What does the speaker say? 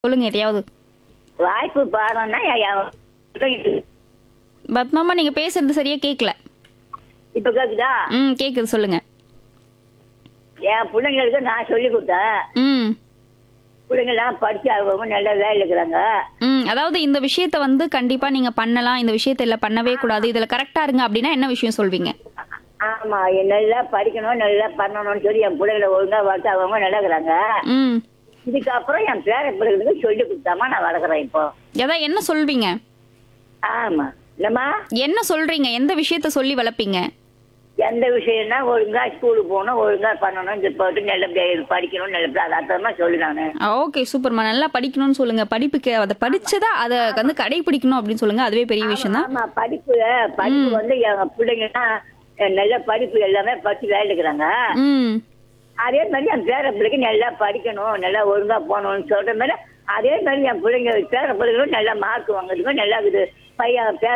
சொல்லுங்க எதையாவது வாய்ப்பு பாருன்னா பத்மாமா நீங்க பேசுறது சரியா கேட்கல இப்ப கேக்குதா ம் கேக்குது சொல்லுங்க என் பிள்ளைங்களுக்கு நான் சொல்லி கொடுத்தேன் ம் பிள்ளைங்களாம் படிச்சு அவங்க நல்ல வேலையில் இருக்கிறாங்க ம் அதாவது இந்த விஷயத்த வந்து கண்டிப்பா நீங்க பண்ணலாம் இந்த விஷயத்த இல்ல பண்ணவே கூடாது இதுல கரெக்டா இருங்க அப்படின்னா என்ன விஷயம் சொல்வீங்க ஆமா நல்லா படிக்கணும் நல்லா பண்ணணும்னு சொல்லி என் பிள்ளைங்களை ஒழுங்கா வளர்த்து அவங்க நல்லா இருக்கிறாங்க ம் இதுக்கப்புறம் என் பேர பிள்ளைங்களுக்கு சொல்லி கொடுத்தாமா நான் வளர்க்குறேன் இப்போ அதான் என்ன சொல்வீங்க ஆமா இல்லம்மா என்ன சொல்றீங்க எந்த விஷயத்த சொல்லி வளர்ப்பீங்க எந்த விஷயம்னா ஒழுங்கா ஸ்கூலுக்கு போகணும் ஒழுங்கா பண்ணணும் இந்த போட்டு நல்லபடியா இது படிக்கணும் நல்லபடியா அது அர்த்தமா சொல்லு நானு ஓகே சூப்பர்மா நல்லா படிக்கணும்னு சொல்லுங்க படிப்புக்கு அதை படிச்சதா அதை வந்து கடைபிடிக்கணும் அப்படின்னு சொல்லுங்க அதுவே பெரிய விஷயம் தான் ஆமா படிப்பு படிப்பு வந்து எங்க பிள்ளைங்கன்னா அஹ், நல்ல படிப்பு எல்லாமே படிச்சு வேலை இருக்கிறாங்க ம் அதே மாதிரி என் பேர பிள்ளைக்கு நல்லா படிக்கணும் நல்லா ஒழுங்கா போகணும்னு சொல்ற மாதிரி அதே மாதிரி என் பிள்ளைங்க பேர பிள்ளைங்களும் நல்லா மார்க் வாங்குறதுக்கும் நல்லா இருக்குது பையன் பேர